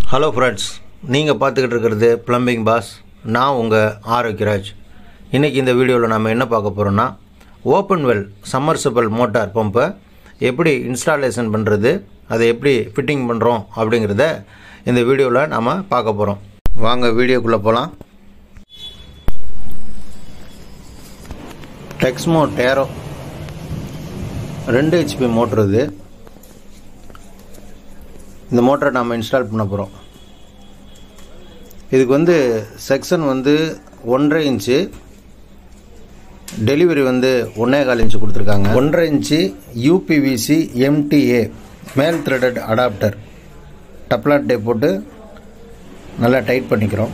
hello friends நீங்கள் பார்த்துக்கிட்டு இருக்கிறது ப்ளம்பிங் பாஸ் நான் உங்கள் ஆரோக்கியராஜ் இன்றைக்கி இந்த வீடியோவில் நம்ம என்ன பார்க்க போகிறோன்னா ஓப்பன் வெல் சம்மர்சபிள் மோட்டார் பம்பை எப்படி இன்ஸ்டாலேஷன் பண்ணுறது அதை எப்படி ஃபிட்டிங் பண்ணுறோம் அப்படிங்கிறத இந்த வீடியோவில் நாம் பார்க்க போகிறோம் வாங்க வீடியோக்குள்ளே போகலாம் டெக்ஸ்மோ டேரோ ரெண்டு ஹெச்பி மோட்ரு இது இந்த மோட்டரை நாம் இன்ஸ்டால் பண்ண போகிறோம் இதுக்கு வந்து செக்ஷன் வந்து ஒன்றரை இன்ச்சு டெலிவரி வந்து ஒன்றே கால் இன்ச்சு கொடுத்துருக்காங்க ஒன்றரை inch UPVC MTA male threaded adapter டப்லாட் டே போட்டு நல்லா டைட் பண்ணிக்கிறோம்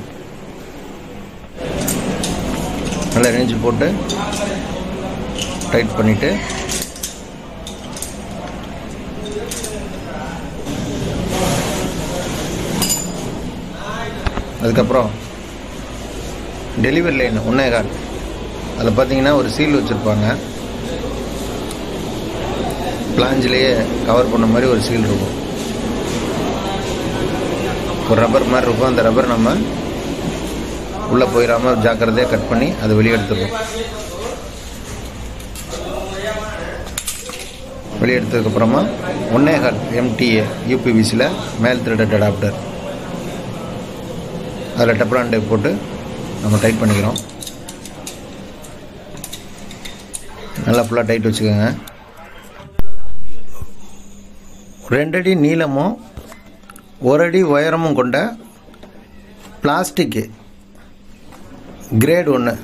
நல்லா ரேஞ்சு போட்டு டைட் பண்ணிவிட்டு அதுக்கப்புறம் டெலிவரி லைன் ஒன்றே கால் அதில் பார்த்தீங்கன்னா ஒரு சீல் வச்சுருப்பாங்க பிளாஞ்சிலேயே கவர் பண்ண மாதிரி ஒரு சீல் இருக்கும் ஒரு ரப்பர் மாதிரி இருக்கும் அந்த ரப்பர் நம்ம உள்ளே போயிடாமல் ஜாக்கிரதையாக கட் பண்ணி அதை வெளியே எடுத்துடுவோம் வெளியே எடுத்ததுக்கப்புறமா ஒன்னே கால் எம்டிஏ யூபிவிசியில் மேல் த்ரெடட் அடாப்டர் அதில் டெப்ரான் டேப் போட்டு நம்ம டைட் பண்ணிக்கிறோம் நல்லா ஃபுல்லாக டைட் வச்சுக்கோங்க ரெண்டடி நீளமும் ஒரு அடி உயரமும் கொண்ட பிளாஸ்டிக்கு கிரேட் ஒன்று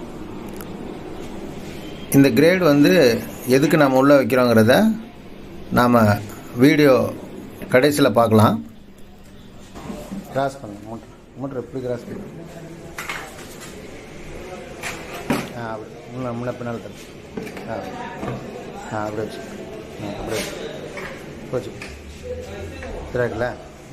இந்த கிரேட் வந்து எதுக்கு நம்ம உள்ளே வைக்கிறோங்கிறத நாம் வீடியோ கடைசியில் பார்க்கலாம் கிராஸ் பண்ணுங்க மூட்டை மூட்டை எப்படி கிராஸ் பண்ணி ஆ அப்படி முன்ன முன்ன பின்னால் தள்ளு ஆ ஆ அப்படி வச்சு ஆ அப்படியே வச்சு சரியாக்கல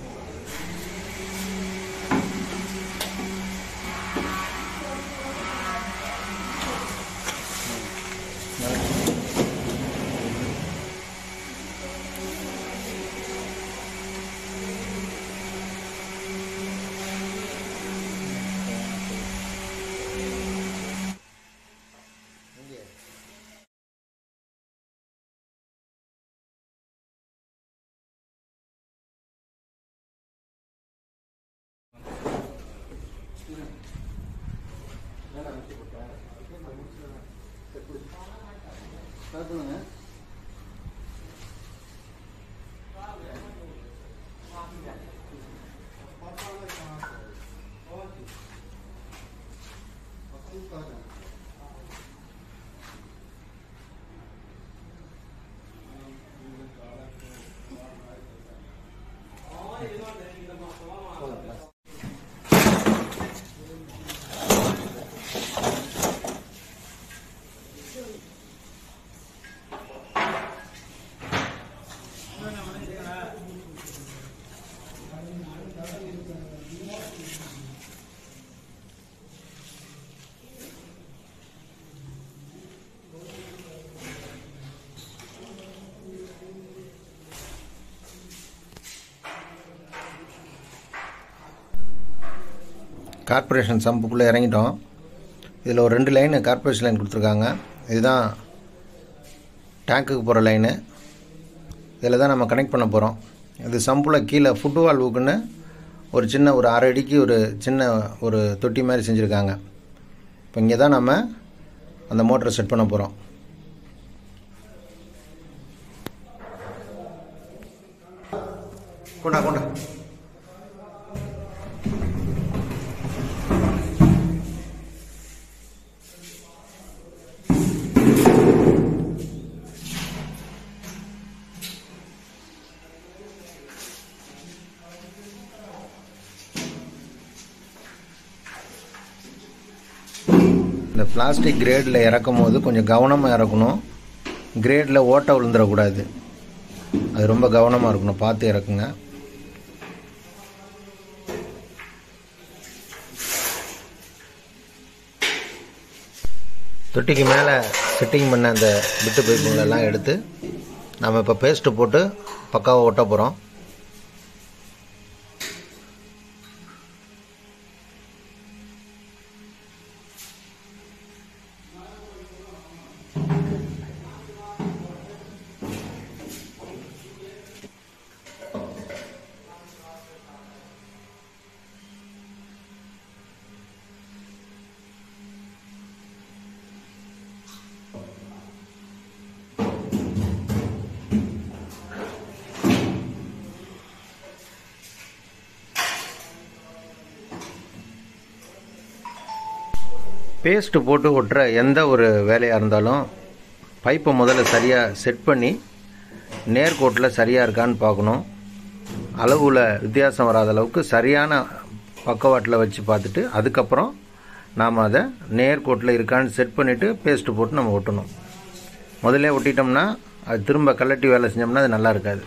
கார்ப்பரேஷன் சம்புக்குள்ளே இறங்கிட்டோம் இதில் ஒரு ரெண்டு லைனு கார்ப்பரேஷன் லைன் கொடுத்துருக்காங்க இதுதான் டேங்க்குக்கு போகிற லைனு இதில் தான் நம்ம கனெக்ட் பண்ண போகிறோம் இது சம்பில் கீழே ஃபுட் வால்வுக்குன்னு ஒரு சின்ன ஒரு அரை அடிக்கு ஒரு சின்ன ஒரு தொட்டி மாதிரி செஞ்சுருக்காங்க இப்போ இங்கே தான் நம்ம அந்த மோட்டரை செட் பண்ண போகிறோம் கொண்டா கொண்டா இந்த பிளாஸ்டிக் கிரேடில் இறக்கும் போது கொஞ்சம் கவனமாக இறக்கணும் கிரேடில் ஓட்டை விழுந்துடக்கூடாது அது ரொம்ப கவனமாக இருக்கணும் பார்த்து இறக்குங்க தொட்டிக்கு மேலே ஃபிட்டிங் பண்ண அந்த பிட்டு பைப்புங்களெல்லாம் எடுத்து நம்ம இப்போ பேஸ்ட்டு போட்டு பக்காவாக ஒட்ட போகிறோம் பேஸ்ட்டு போட்டு ஒட்டுற எந்த ஒரு வேலையாக இருந்தாலும் பைப்பை முதல்ல சரியாக செட் பண்ணி நேர்கோட்டில் சரியாக இருக்கான்னு பார்க்கணும் அளவில் வித்தியாசம் வராத அளவுக்கு சரியான பக்கவாட்டில் வச்சு பார்த்துட்டு அதுக்கப்புறம் நாம் அதை நேர்கோட்டில் இருக்கான்னு செட் பண்ணிவிட்டு பேஸ்ட்டு போட்டு நம்ம ஒட்டணும் முதல்ல ஒட்டிட்டோம்னா அது திரும்ப கலட்டி வேலை செஞ்சோம்னா அது நல்லா இருக்காது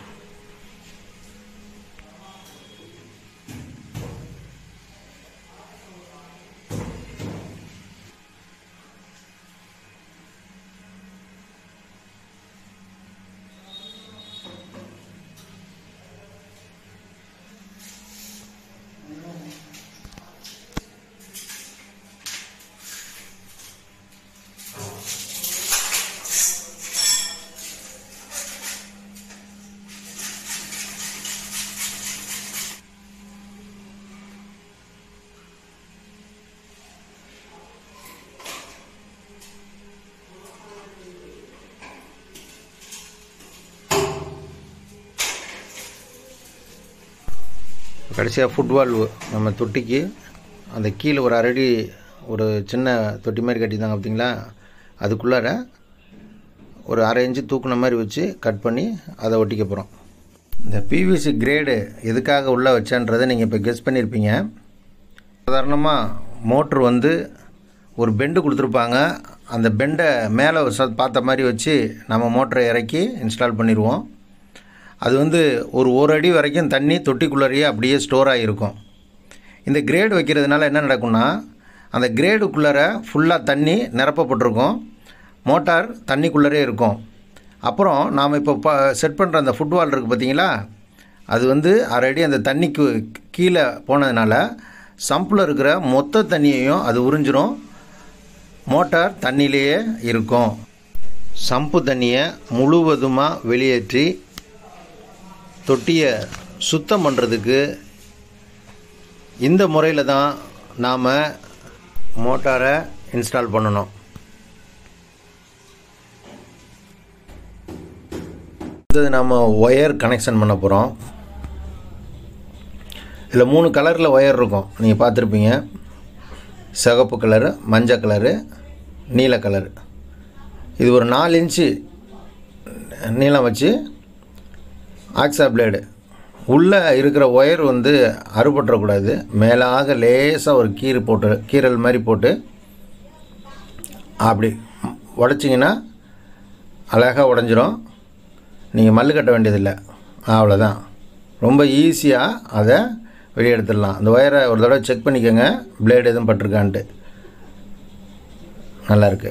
கடைசியாக ஃபுட்பால் நம்ம தொட்டிக்கு அந்த கீழே ஒரு அரடி ஒரு சின்ன தொட்டி மாதிரி கட்டியிருந்தாங்க பார்த்தீங்களா அதுக்குள்ளார ஒரு அரை இன்ச்சு தூக்குன மாதிரி வச்சு கட் பண்ணி அதை ஒட்டிக்க போகிறோம் இந்த பிவிசி கிரேடு எதுக்காக உள்ளே வச்சேன்றதை நீங்கள் இப்போ கெஸ் பண்ணியிருப்பீங்க சாதாரணமாக மோட்ரு வந்து ஒரு பெண்டு கொடுத்துருப்பாங்க அந்த பெண்டை மேலே பார்த்த மாதிரி வச்சு நம்ம மோட்டரை இறக்கி இன்ஸ்டால் பண்ணிடுவோம் அது வந்து ஒரு ஒரு அடி வரைக்கும் தண்ணி தொட்டிக்குள்ளேயே அப்படியே ஸ்டோர் ஆகிருக்கும் இந்த கிரேடு வைக்கிறதுனால என்ன நடக்கும்னா அந்த கிரேடுக்குள்ளார ஃபுல்லாக தண்ணி நிரப்பப்பட்டிருக்கும் மோட்டார் தண்ணிக்குள்ளரே இருக்கும் அப்புறம் நாம் இப்போ ப செட் பண்ணுற அந்த ஃபுட்பால் இருக்குது பார்த்தீங்களா அது வந்து அரை அடி அந்த தண்ணிக்கு கீழே போனதுனால சம்பில் இருக்கிற மொத்த தண்ணியையும் அது உறிஞ்சிரும் மோட்டார் தண்ணியிலேயே இருக்கும் சம்பு தண்ணியை முழுவதுமாக வெளியேற்றி தொட்டியை சுத்தம் பண்ணுறதுக்கு இந்த முறையில் தான் நாம் மோட்டாரை இன்ஸ்டால் பண்ணணும் அடுத்தது நாம் ஒயர் கனெக்ஷன் பண்ண போகிறோம் இதில் மூணு கலரில் ஒயர் இருக்கும் நீங்கள் பார்த்துருப்பீங்க சிகப்பு கலரு மஞ்சள் கலரு நீல கலரு இது ஒரு நாலு இன்ச்சு நீளம் வச்சு ஆக்ஸா பிளேடு உள்ளே இருக்கிற ஒயர் வந்து அறுபட்டுறக்கூடாது மேலாக லேசாக ஒரு கீறு போட்டு கீரல் மாதிரி போட்டு அப்படி உடச்சிங்கன்னா அழகாக உடஞ்சிரும் நீங்கள் மல்லு கட்ட வேண்டியதில்லை அவ்வளோதான் ரொம்ப ஈஸியாக அதை வெளியே எடுத்துடலாம் அந்த ஒயரை ஒரு தடவை செக் பண்ணிக்கோங்க பிளேடு எதுவும் பட்டிருக்கான்ட்டு நல்லாயிருக்கு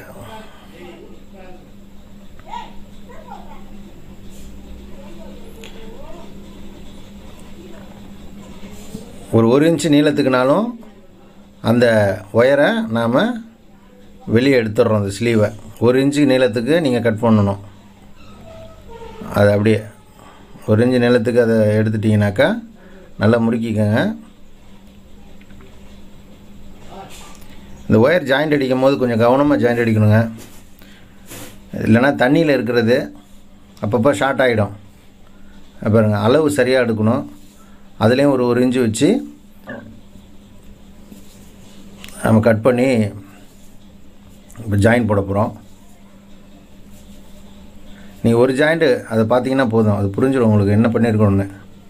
ஒரு ஒரு இன்ச்சு நீளத்துக்குனாலும் அந்த ஒயரை நாம் வெளியே எடுத்துடுறோம் அந்த ஸ்லீவை ஒரு இன்ச்சு நீளத்துக்கு நீங்கள் கட் பண்ணணும் அது அப்படியே ஒரு இன்ச்சு நீளத்துக்கு அதை எடுத்துட்டிங்கனாக்கா நல்லா முறுக்கிக்கோங்க இந்த ஒயர் ஜாயிண்ட் அடிக்கும் போது கொஞ்சம் கவனமாக ஜாயிண்ட் அடிக்கணுங்க இல்லைன்னா தண்ணியில் இருக்கிறது அப்பப்போ ஷார்ட் ஆகிடும் பாருங்க அளவு சரியாக எடுக்கணும் அதுலேயும் ஒரு ஒரு இன்ச்சு வச்சு நம்ம கட் பண்ணி இப்போ ஜாயின் போட போகிறோம் நீங்கள் ஒரு ஜாயிண்ட்டு அதை பார்த்தீங்கன்னா போதும் அது புரிஞ்சிடும் உங்களுக்கு என்ன பண்ணியிருக்கணும்னு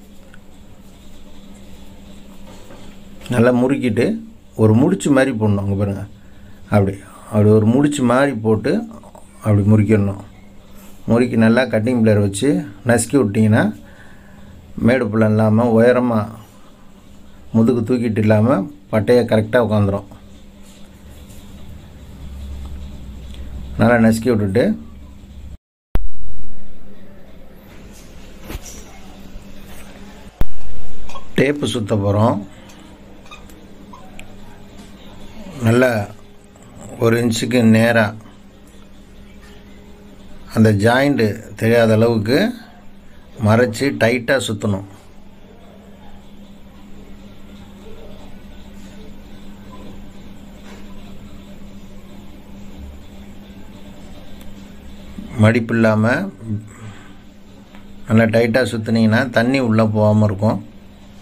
நல்லா முறுக்கிட்டு ஒரு முடிச்சு மாதிரி போடணும் அங்கே பாருங்கள் அப்படி அப்படி ஒரு முடிச்சு மாதிரி போட்டு அப்படி முறிக்கிடணும் முறுக்கி நல்லா கட்டிங் பிளேயர் வச்சு நசுக்கி விட்டிங்கன்னா மேடு புள்ளம் இல்லாமல் உயரமாக முதுகு தூக்கிட்டு இல்லாமல் பட்டையை கரெக்டாக உட்காந்துரும் நல்லா நசுக்கி விட்டுட்டு டேப்பு சுற்ற போகிறோம் நல்லா ஒரு இன்ச்சுக்கு நேராக அந்த ஜாயிண்ட்டு தெரியாத அளவுக்கு மறைச்சி டைட்டாக சுற்றணும் மடிப்பு இல்லாமல் நல்லா டைட்டாக சுற்றுனீங்கன்னா தண்ணி உள்ளே போகாமல் இருக்கும்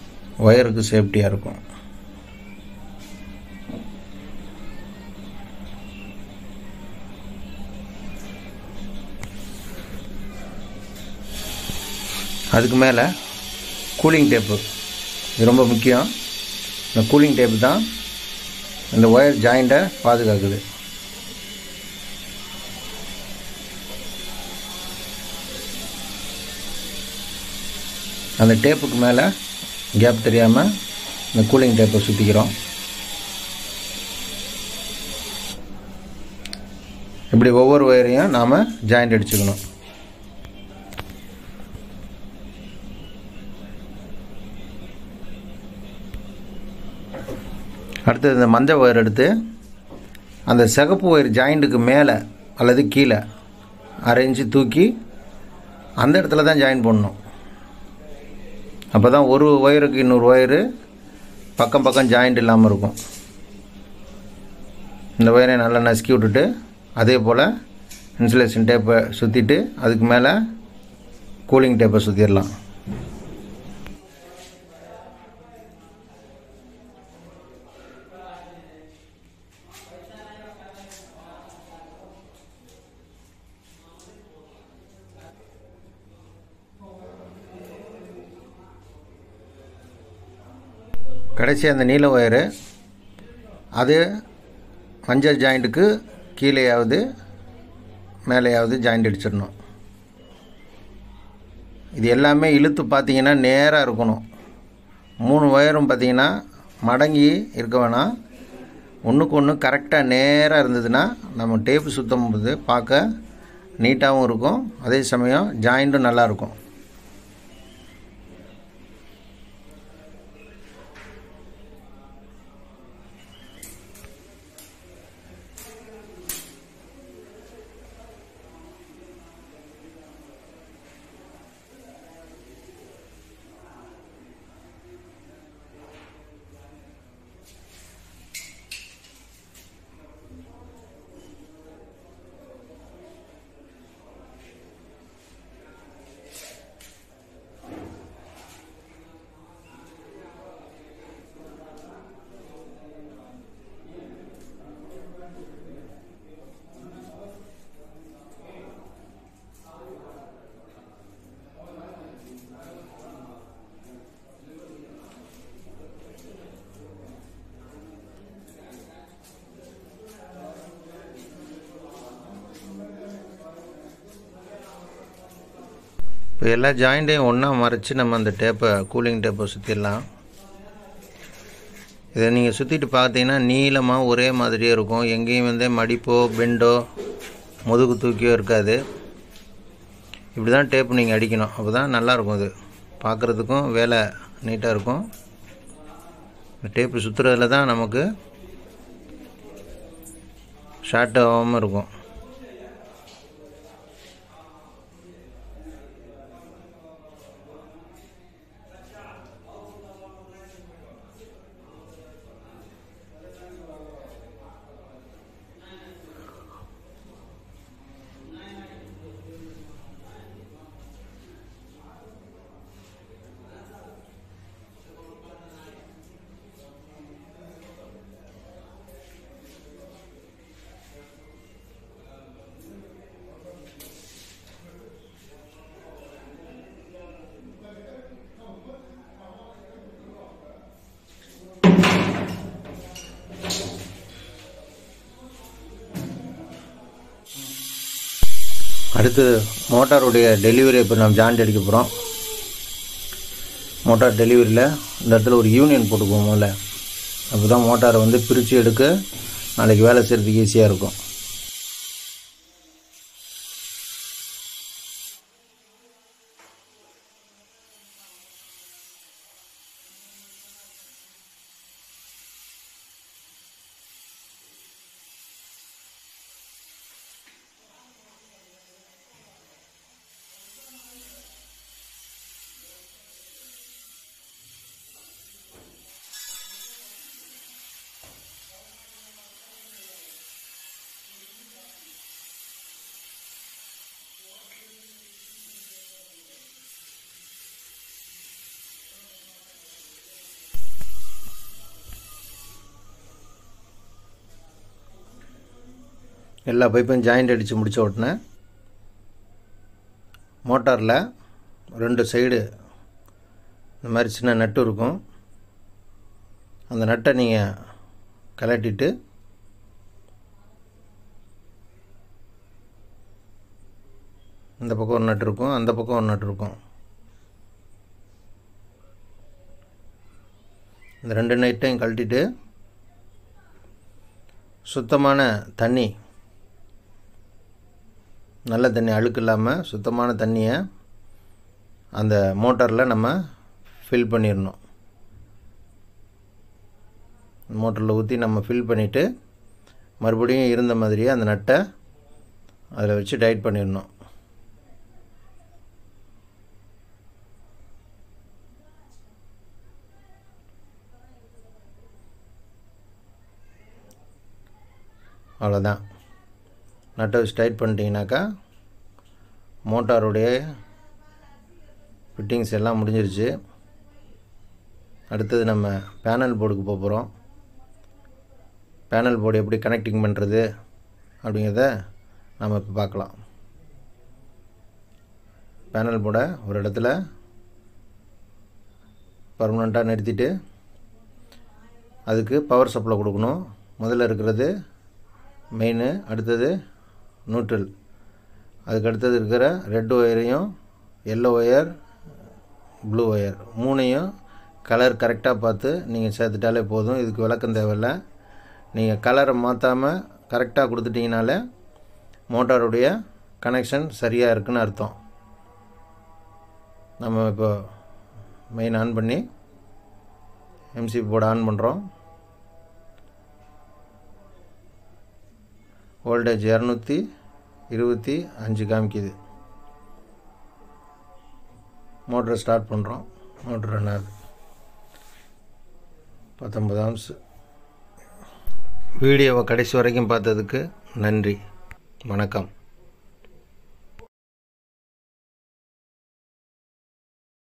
ஒயருக்கு சேஃப்டியாக இருக்கும் அதுக்கு மேலே கூலிங் டேப்பு இது ரொம்ப முக்கியம் இந்த கூலிங் டேப்பு தான் இந்த ஒயர் ஜாயிண்ட்டை பாதுகாக்குது அந்த டேப்புக்கு மேலே கேப் தெரியாமல் இந்த கூலிங் டேப்பை சுற்றிக்கிறோம் இப்படி ஒவ்வொரு ஒயரையும் நாம் ஜாயிண்ட் அடிச்சுக்கணும் அடுத்தது இந்த மஞ்சள் ஒயர் எடுத்து அந்த சிகப்பு ஒயர் ஜாயிண்ட்டுக்கு மேலே அல்லது கீழே அரை இன்ச்சு தூக்கி அந்த இடத்துல தான் ஜாயின் பண்ணணும் அப்போ தான் ஒரு ஒயருக்கு இன்னொரு ஒயரு பக்கம் பக்கம் ஜாயிண்ட் இல்லாமல் இருக்கும் இந்த ஒயரை நல்லா நசுக்கி விட்டுட்டு அதே போல் இன்சுலேஷன் டேப்பை சுற்றிட்டு அதுக்கு மேலே கூலிங் டேப்பை சுற்றிடலாம் கடைசி அந்த நீல ஒயரு அது மஞ்சள் ஜாயிண்ட்டுக்கு கீழேயாவது மேலேயாவது ஜாயிண்ட் அடிச்சிடணும் இது எல்லாமே இழுத்து பார்த்தீங்கன்னா நேராக இருக்கணும் மூணு ஒயரும் பார்த்தீங்கன்னா மடங்கி இருக்க வேணாம் ஒன்றுக்கு ஒன்று கரெக்டாக நேராக இருந்ததுன்னா நம்ம டேப்பு சுத்தம் போது பார்க்க நீட்டாகவும் இருக்கும் அதே சமயம் ஜாயிண்ட்டும் நல்லாயிருக்கும் இப்போ எல்லா ஜாயிண்ட்டையும் ஒன்றா மறைச்சி நம்ம அந்த டேப்பை கூலிங் டேப்பை சுற்றிடலாம் இதை நீங்கள் சுற்றிட்டு பார்த்தீங்கன்னா நீளமாக ஒரே மாதிரியே இருக்கும் எங்கேயும் வந்து மடிப்போ பெண்டோ முதுகு தூக்கியோ இருக்காது இப்படி தான் டேப்பு நீங்கள் அடிக்கணும் அப்போ தான் நல்லாயிருக்கும் இது பார்க்குறதுக்கும் வேலை நீட்டாக இருக்கும் இந்த டேப்பு சுற்றுறதுல தான் நமக்கு ஷார்ட் ஆகாமல் இருக்கும் அடுத்து மோட்டாருடைய டெலிவரி இப்போ நம்ம ஜாயிண்ட் அடிக்க போகிறோம் மோட்டார் டெலிவரியில் இந்த இடத்துல ஒரு யூனியன் போட்டுக்குவோம் முதல்ல அப்போ தான் மோட்டாரை வந்து பிரித்து எடுக்க நாளைக்கு வேலை செய்கிறதுக்கு ஈஸியாக இருக்கும் எல்லா பைப்பையும் ஜாயிண்ட் அடித்து முடித்த உடனே மோட்டாரில் ரெண்டு சைடு இந்த மாதிரி சின்ன நட்டு இருக்கும் அந்த நட்டை நீங்கள் கலட்டிட்டு இந்த பக்கம் ஒரு நட்டு இருக்கும் அந்த பக்கம் ஒரு நட்டு இருக்கும் இந்த ரெண்டு நைட்டையும் கழட்டிட்டு சுத்தமான தண்ணி நல்ல தண்ணி அழுக்கு இல்லாமல் சுத்தமான தண்ணியை அந்த மோட்டரில் நம்ம ஃபில் பண்ணிடணும் மோட்டரில் ஊற்றி நம்ம ஃபில் பண்ணிவிட்டு மறுபடியும் இருந்த மாதிரியே அந்த நட்டை அதில் வச்சு டைட் பண்ணிடணும் அவ்வளோதான் நட்டை வச்சு டைட் பண்ணிட்டீங்கனாக்கா மோட்டாருடைய ஃபிட்டிங்ஸ் எல்லாம் முடிஞ்சிருச்சு அடுத்தது நம்ம பேனல் போர்டுக்கு போக போகிறோம் பேனல் போர்டு எப்படி கனெக்டிங் பண்ணுறது அப்படிங்கிறத நம்ம இப்போ பார்க்கலாம் பேனல் போர்டை ஒரு இடத்துல பர்மனெண்ட்டாக நிறுத்திட்டு அதுக்கு பவர் சப்ளை கொடுக்கணும் முதல்ல இருக்கிறது மெயின் அடுத்தது நியூட்ரல் அதுக்கு அடுத்தது இருக்கிற ரெட் ஒயரையும் எல்லோ ஒயர் ப்ளூ ஒயர் மூணையும் கலர் கரெக்டாக பார்த்து நீங்கள் சேர்த்துட்டாலே போதும் இதுக்கு விளக்கம் தேவையில்லை நீங்கள் கலரை மாற்றாமல் கரெக்டாக கொடுத்துட்டிங்கனாலே மோட்டாருடைய கனெக்ஷன் சரியாக இருக்குன்னு அர்த்தம் நம்ம இப்போ மெயின் ஆன் பண்ணி எம்சி போர்டு ஆன் பண்ணுறோம் வோல்டேஜ் இரநூத்தி இருபத்தி அஞ்சு காமிக்குது மோட்டரை ஸ்டார்ட் பண்ணுறோம் மோட்ரு ரன் ஆகுது பத்தொம்பது ஆம்ஸ் வீடியோவை கடைசி வரைக்கும் பார்த்ததுக்கு நன்றி வணக்கம்